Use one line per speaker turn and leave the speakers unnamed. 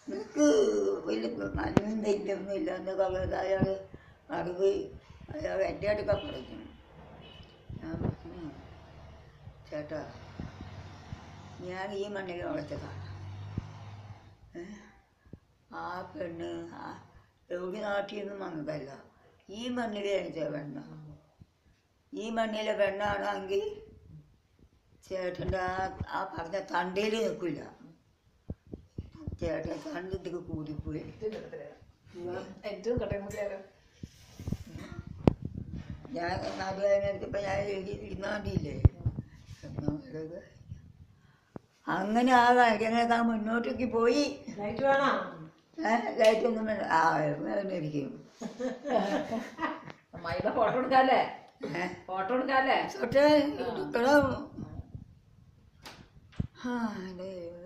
നിനക്ക് വലിയ നന്മയും ധൈര്യമൊന്നും ഇല്ല എന്ന് പറഞ്ഞത് അയാൾ അറിവ് അയാൾ എൻ്റെ അടുക്ക പറഞ്ഞു ഞാൻ പറഞ്ഞു ചേട്ടാ ഞാൻ ഈ മണ്ണിൽ വളച്ചതാണ് ഏ? ആ പെണ്ണ് ആ എവിടെ നാട്ടിൽ നിന്നും വന്നതല്ല ഈ മണ്ണിൽ ജനിച്ച പെണ്ണ ഈ മണ്ണിലെ പെണ്ണാണെങ്കിൽ ചേട്ടൻ്റെ ആ ആ പറഞ്ഞ തണ്ടയിൽ നിൽക്കില്ല ചേട്ടൻ തണ്ടത്തേക്ക് കൂടിപ്പോയി
ഏറ്റവും കട്ടമുട്ടിയാലോ
ഞാൻ നാട്ടുകാരനടുത്തപ്പോൾ ഞാൻ ഇരുന്നാണ്ടിയില്ലേ അങ്ങനെ ആ കാര്യങ്ങളൊക്കെ മുന്നോട്ടേക്ക് പോയി
ലൈറ്റ് വേണോ
ഏഹ് ലൈറ്റൊന്നും വേണ്ട ആ ഇരിക്കും
അമ്മായിയുടെ ഫോട്ടോ എടുക്കാല്ലേ
ഏഹ്
ഫോട്ടോ എടുക്കാല്ലേ
തൊട്ട് എടുക്കണം ആ ദൈവമേ.